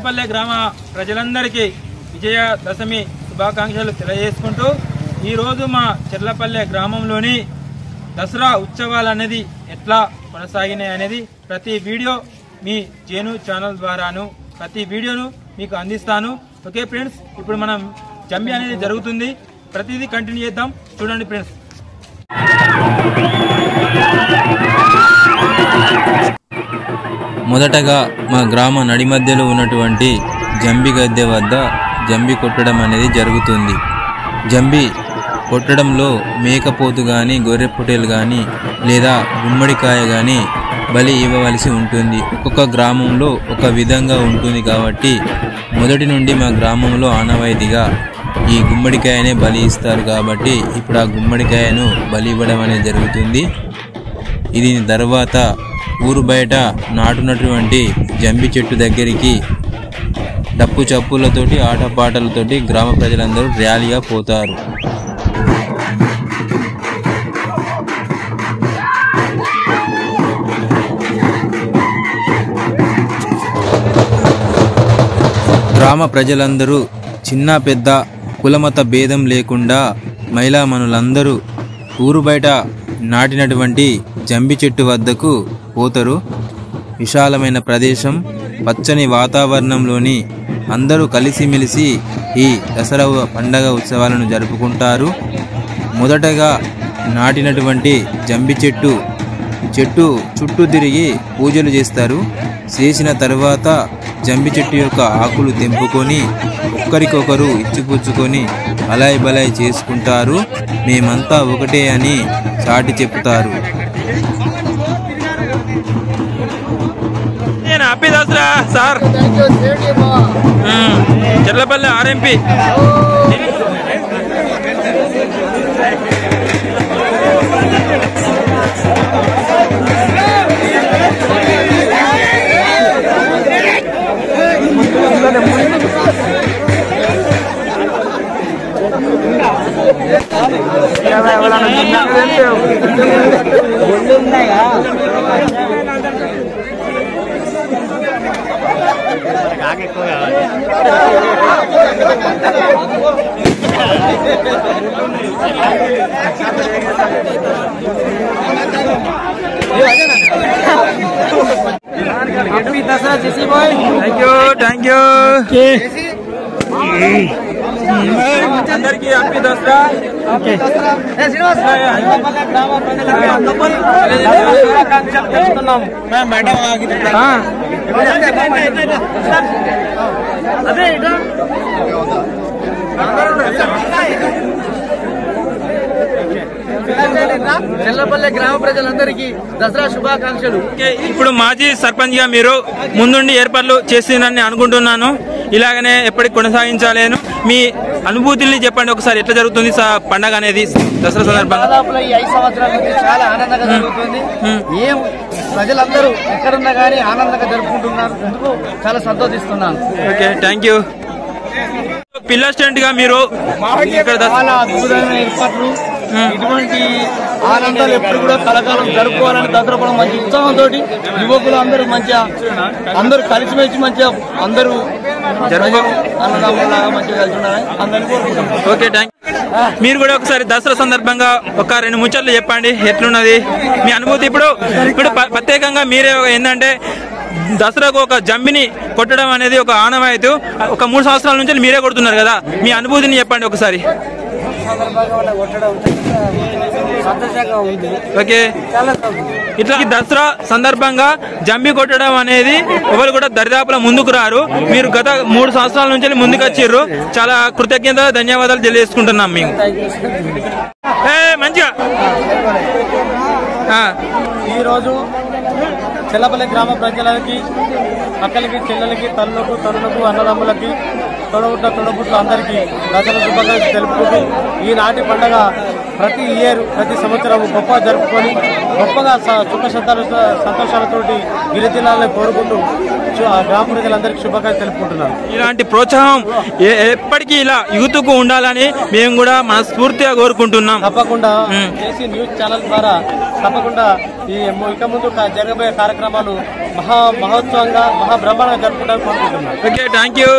చెర్లపల్లె గ్రామ ప్రజలందరికీ విజయ దశమి శుభాకాంక్షలు తెలియజేసుకుంటూ ఈరోజు మా చెర్లపల్లె గ్రామంలోని దసరా ఉత్సవాలు అనేది ఎట్లా కొనసాగినాయి అనేది ప్రతి వీడియో మీ జేను ఛానల్ ద్వారాను ప్రతి వీడియోను మీకు అందిస్తాను ఓకే ఫ్రెండ్స్ ఇప్పుడు మనం జంబి అనేది జరుగుతుంది ప్రతిదీ కంటిన్యూ చేద్దాం చూడండి ఫ్రెండ్స్ మొదటగా మా గ్రామ నడి మధ్యలో ఉన్నటువంటి జంబి గద్దె వద్ద జంబి కొట్టడం అనేది జరుగుతుంది జంబి కొట్టడంలో మేకపోతు కానీ గొర్రె పొట్టేలు కానీ లేదా గుమ్మడికాయ కానీ బలి ఇవ్వవలసి ఉంటుంది ఒక్కొక్క గ్రామంలో ఒక విధంగా ఉంటుంది కాబట్టి మొదటి నుండి మా గ్రామంలో ఆనవాయితీగా ఈ గుమ్మడికాయనే బలి ఇస్తారు కాబట్టి ఇప్పుడు ఆ గుమ్మడికాయను బలి ఇవ్వడం అనేది జరుగుతుంది ఇది తర్వాత ఊరు బయట నాటున్నటువంటి జంబి చెట్టు దగ్గరికి డప్పు చప్పులతోటి ఆటపాటలతోటి గ్రామ ప్రజలందరూ ర్యాలీగా పోతారు గ్రామ ప్రజలందరూ చిన్న పెద్ద కులమత భేదం లేకుండా మహిళామణులందరూ ఊరు బయట నాటినటువంటి జంబి చెట్టు వద్దకు పోతారు విశాలమైన ప్రదేశం పచ్చని వాతావరణంలోని అందరూ కలిసిమెలిసి ఈ దసరా పండగ ఉత్సవాలను జరుపుకుంటారు మొదటగా నాటినటువంటి జంబి చెట్టు చెట్టు చుట్టూ తిరిగి పూజలు చేస్తారు చేసిన తర్వాత జంబి చెట్టు యొక్క ఆకులు తెంపుకొని ఒక్కరికొకరు ఇచ్చిపుచ్చుకొని అలాయ్ బలాయ్ చేసుకుంటారు మేమంతా ఒకటే అని చాటి చెప్తారు నేను హ్యాపీ దసరా సార్ మ్మ్. Cherlapalli RMP thank you thank you అందరికీ హ్యాపీ దసరా చెల్లపల్లె గ్రామ ప్రజలందరికీ దసరా శుభాకాంక్షలు ఓకే, ఇప్పుడు మాజీ సర్పంచ్ గా మీరు ముందుండి ఏర్పాట్లు చేసిందని అనుకుంటున్నాను ఇలాగనే ఎప్పటికి కొనసాగించాలేను మీ అనుభూతుల్ని చెప్పండి ఒకసారి ఎట్లా జరుగుతుంది స- పండగ అనేది దసరా సందర్భంగా దాదాపులో ఈ ఐదు సంవత్సరాల నుంచి చాలా ఆనందంగా జరుగుతుంది ఏం ప్రజలందరూ ఎక్కడున్నా కానీ ఆనందంగా జరుపుకుంటున్నారు ఎందుకు చాలా సంతోషిస్తున్నాను ఓకే థ్యాంక్ యూ పిల్లర్ స్టెంట్ గా మీరు ఇక్కడ దస- చాలా అద్భుతమైన ఏర్పాట్లు ఇటువంటి ఆనందాలు ఎప్పుడు కూడా కలకాలం జరుపుకోవాలని దసరా కూడా మంచి ఉత్సాహంతో యువకులు అందరూ మంచిగా అందరూ కలిసిమెలిసి మంచిగా అందరూ జరుపుకో- అన్నదమ్ములాగా మంచిగా కలిసి ఉండాలని అందరికీ కోరుకుంటున్నాను ఓకే థ్యాంక్ మీరు కూడా ఒకసారి దసరా సందర్భంగా ఒక రెండు ముచ్చట్లు చెప్పండి ఎట్లున్నది మీ అనుభూతి ఇప్పుడు ఇప్పుడు ప- ప్రత్యేకంగా మీరే ఒక ఏంటంటే దసరాకు ఒక జంబిని కొట్టడం అనేది ఒక ఆనవాయితీ ఒక మూడు సంవత్సరాల నుంచి మీరే కొడుతున్నారు కదా మీ అనుభూతిని చెప్పండి ఒకసారి సంతోషంగా ఉంది ఓకే ఇట్లా ఈ దసరా సందర్భంగా జంబి కొట్టడం అనేది ఎవరు కూడా దరిదాపుల ముందుకు రారు మీరు గత మూడు సంవత్సరాల నుంచి ముందుకు వచ్చిర్రు చాలా కృతజ్ఞత ధన్యవాదాలు తెలియజేసుకుంటున్నాం మేము ఏ మంచిగా ఆ, ఈరోజు చెల్లపల్లి గ్రామ ప్రజలకి అక్కలకి చెల్లెలకి తల్లులకు తల్లులకు అన్నదమ్ములకి తొడబుట్ల తొడబుట్ల అందరికీ దసరా శుభాకాంక్షలు తెలుపుకుంటూ ఈనాటి పండగ ప్రతి ఇయర్ ప్రతి సంవత్సరం గొప్పగా జరుపుకొని గొప్పగా స- సుఖ సంతాల సంతోషాలతోటి గిరిజనాలను కోరుకుంటూ చు- ఆ గ్రామ ప్రజలందరికీ శుభాకాంక్షలు తెలుపుకుంటున్నాను ఇలాంటి ప్రోత్సాహం ఏ- ఎప్పటికీ ఇలా యూత్కు ఉండాలని మేము కూడా మనస్ఫూర్తిగా కోరుకుంటున్నాం తప్పకుండా మ్మ్. చేసి న్యూస్ ఛానల్ ద్వారా తప్పకుండా ఈ ము- ఇక ముందు కా- జరగబోయే కార్యక్రమాలు మహా మహోత్సవంగా మహా బ్రహ్మాండంగా జరుపుకుంటామని కోరుకుంటున్నాను ఓకే థ్యాంక్ యూ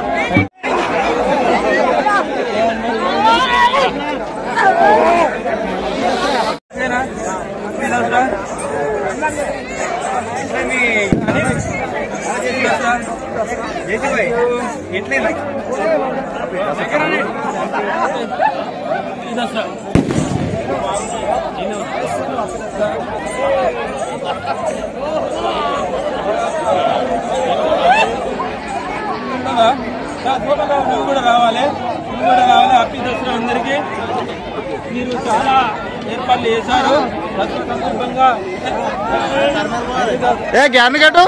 ఉండగా, రా, దూరంగా నువ్వు కూడా రావాలి నువ్వు కూడా రావాలి హ్యాపీ దసరా అందరికీ మీరు చాలా ఏర్పాట్లు చేశారు దసరా సందర్భంగా ఏ గ్యాన్ కట్టు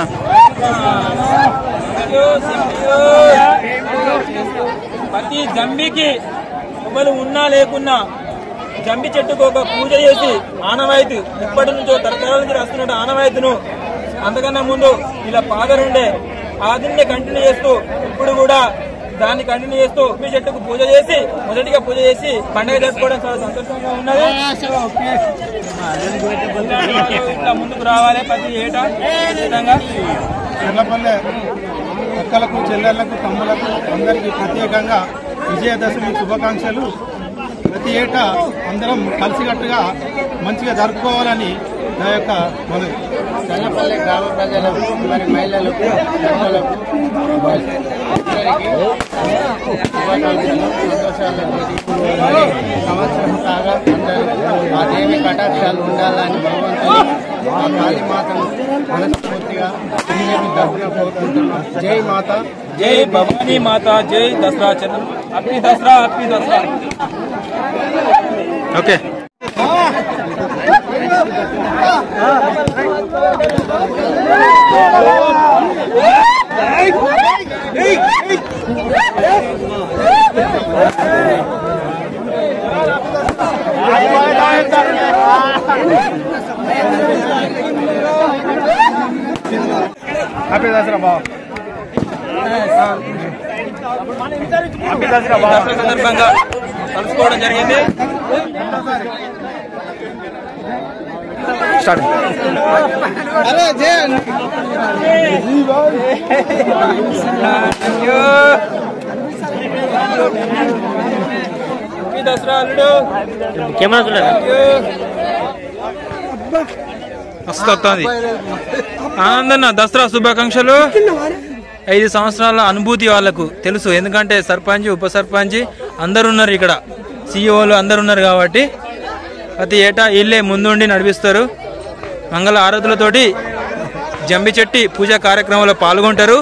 ప్రతి జంబికి ఎవరు ఉన్నా లేకున్నా జంబి చెట్టుకు ఒక పూజ చేసి ఆనవాయితీ ఇప్పటి నుంచో తరతరాల నుంచి వస్తున్న ఆనవాయితీను అంతకన్నా ముందు ఇలా ఫాదర్ ఉండే ఆదిని కంటిన్యూ చేస్తూ ఇప్పుడు కూడా దాన్ని కంటిన్యూ చేస్తూ మీ చెట్టుకు పూజ చేసి మొదటిగా పూజ చేసి పండుగ చేసుకోవడం చాలా సంతోషంగా ఉన్నది ఇలాంటి వాళ్ళు ఇట్లా ముందుకు రావాలి ప్రతి ఏటా ఈ విధంగా చెర్లపల్లె అక్కలకు చెల్లెళ్లకు తమ్ములకు అందరికీ ప్రత్యేకంగా విజయదశమి శుభాకాంక్షలు ప్రతి ఏటా అందరం కలిసికట్టుగా మంచిగా జరుపుకోవాలని నా యొక్క మనవి చల్లపల్లి గ్రామ ప్రజలకు మరి మహిళలకు పెద్దలకు అందరికీ శుభాకాంక్షలు సంతోషాలు మరి సంవత్సరం కాగా అందరూ ఆ దేవి కటాక్షాలు ఉండాలని భగవంతుని ఆ కాళీమాతను మనస్ఫూర్తిగా బీజేపీ తరఫున కోరుకుంటున్నాం జై మాత జై భవానీ మాత జై Dasara Chandra happy Dasara happy Dasara okay happy Dasara బాబా హ్యాపీ దసరా బాబా దసరా సందర్భంగా కలుసుకోవడం జరిగింది స్టార్ట్ హ్యాపీ దసరా అల్లుడు వస్తుంది ఆనందన్న దసరా శుభాకాంక్షలు ఐదు సంవత్సరాల అనుభూతి వాళ్ళకు తెలుసు ఎందుకంటే సర్పంచ్ ఉప సర్పంచ్ అందరు ఉన్నారు ఇక్కడ సిఇఓలు అందరు ఉన్నారు కాబట్టి ప్రతి ఏటా వీళ్ళే ముందుండి నడిపిస్తారు మంగళ ఆరతులతోటి జంబి చెట్టి పూజా కార్యక్రమంలో పాల్గొంటారు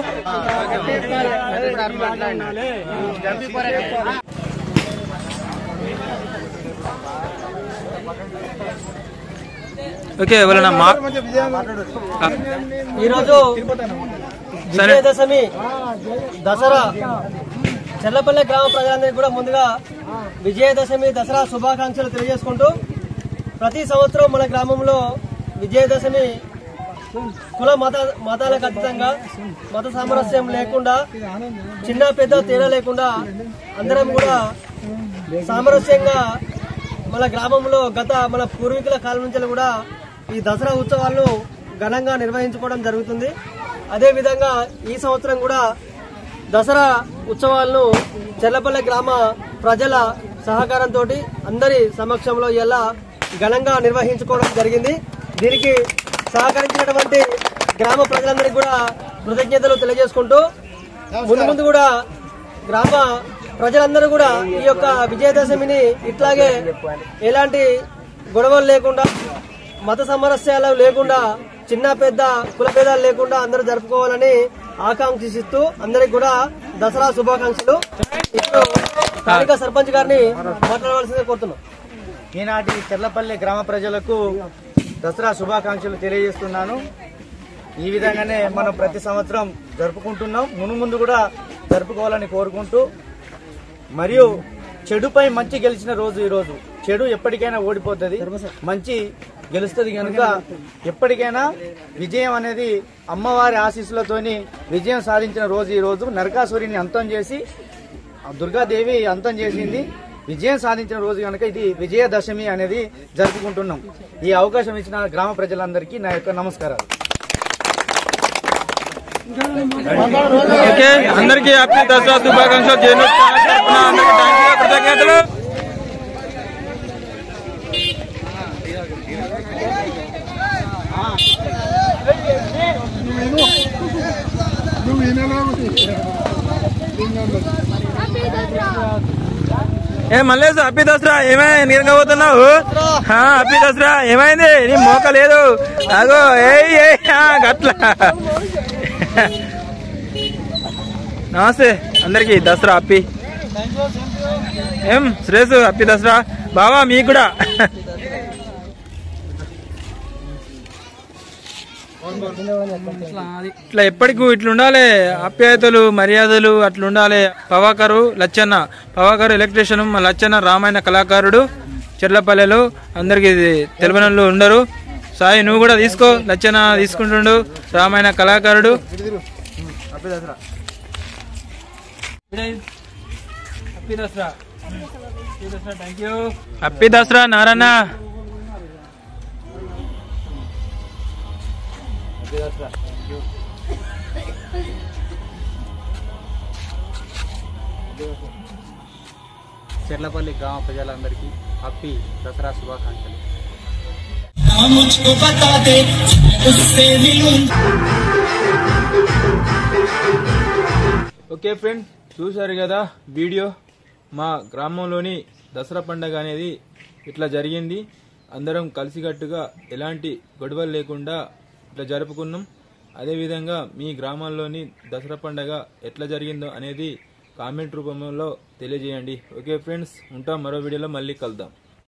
ఓకే ఎవరైనా మా ఆ, ఈరోజు సరే విజయదశమి దసరా చెల్లపల్లె గ్రామ ప్రజలందరికీ కూడా ముందుగా విజయదశమి దసరా శుభాకాంక్షలు తెలియజేసుకుంటూ ప్రతి సంవత్సరం మన గ్రామంలో విజయదశమి కుల మత మతాలకు అతీతంగా మత సామరస్యం లేకుండా చిన్న పెద్ద తేడా లేకుండా అందరం కూడా సామరస్యంగా మన గ్రామంలో గత మన పూర్వీకుల కాలం నుంచి కూడా ఈ దసరా ఉత్సవాలను ఘనంగా నిర్వహించుకోవడం జరుగుతుంది అదే విధంగా ఈ సంవత్సరం కూడా దసరా ఉత్సవాలను చెల్లపల్లె గ్రామ ప్రజల సహకారంతో అందరి సమక్షంలో ఇలా ఘనంగా నిర్వహించుకోవడం జరిగింది దీనికి సహకరించినటువంటి గ్రామ ప్రజలందరికీ కూడా కృతజ్ఞతలు తెలియజేసుకుంటూ ముందు ముందు కూడా గ్రామ ప్రజలందరూ కూడా ఈ యొక్క విజయదశమిని ఇట్లాగే ఎలాంటి గొడవలు లేకుండా మత సమరస్యాలు లేకుండా చిన్న పెద్ద కుల భేదాలు లేకుండా అందరూ జరుపుకోవాలని ఆకాంక్షిస్తూ అందరికి కూడా దసరా శుభాకాంక్షలు ఇప్పుడు స్థానిక సర్పంచ్ గారిని మాట్లాడవలసిందే కోరుతున్నాం ఈనాటి చెర్లపల్లి గ్రామ ప్రజలకు దసరా శుభాకాంక్షలు తెలియజేస్తున్నాను ఈ విధంగానే మనం ప్రతి సంవత్సరం జరుపుకుంటున్నాం మును ముందు కూడా జరుపుకోవాలని కోరుకుంటూ మరియు చెడుపై మంచి గెలిచిన రోజు ఈ రోజు చెడు ఎప్పటికైనా ఓడిపోతుంది మంచి గెలుస్తుంది కనుక ఎప్పటికైనా విజయం అనేది అమ్మవారి ఆశీస్సులతోని విజయం సాధించిన రోజు ఈ రోజు నరకాసురిని అంతం చేసి ఆ దుర్గాదేవి అంతం చేసింది విజయం సాధించిన రోజు కనుక ఇది విజయదశమి అనేది జరుపుకుంటున్నాం ఈ అవకాశం ఇచ్చిన గ్రామ ప్రజలందరికీ నా యొక్క నమస్కారాలు ఓకే అందరికీ హ్యాపీ దసరా శుభాకాంక్షలు జైలు తరపున అందరికీ థ్యాంక్ యూ కృతజ్ఞతలు ఏ మల్లేసు హ్యాపీ దసరా ఏమైంది నీరంగా పోతున్నావు ఆ, హ్యాపీ దసరా ఏమైంది నీ మోక లేదు అగో ఏయ్ ఏయ్ ఆ, గట్ల నమస్తే అందరికి దసరా హ్యాపీ ఏం శ్రేసు హ్యాపీ దసరా బావా మీకు కూడా ఇట్లా ఎప్పటికి ఇట్లా ఉండాలి ఆప్యాయతలు మర్యాదలు అట్లా ఉండాలి పవాకరు లచ్చన్న పవాకరు ఎలక్ట్రీషియన్ మా లచ్చన్న రామాయణ కళాకారుడు చెర్లపల్లెలో అందరికి తెలియని ఉండరు సాయి నువ్వు కూడా తీసుకో లచ్చన్న తీసుకుంటుండు రామాయణ కళాకారుడు happy Dasara happy Dasara happy Dasara thank you happy Dasara Narayana Cherlapalli గ్రామ ప్రజలందరికీ హ్యాపీ దసరా శుభాకాంక్షలు ఓకే ఫ్రెండ్ చూశారు కదా వీడియో మా గ్రామంలోని దసరా పండగ అనేది ఇట్లా జరిగింది అందరం కలిసికట్టుగా ఎలాంటి గొడవలు లేకుండా ఇట్లా జరుపుకున్నాం అదేవిధంగా మీ గ్రామాల్లోని దసరా పండగ ఎట్లా జరిగిందో అనేది కామెంట్ రూపంలో తెలియజేయండి ఓకే ఫ్రెండ్స్ ఉంటాం మరో వీడియోలో మళ్ళీ కలుద్దాం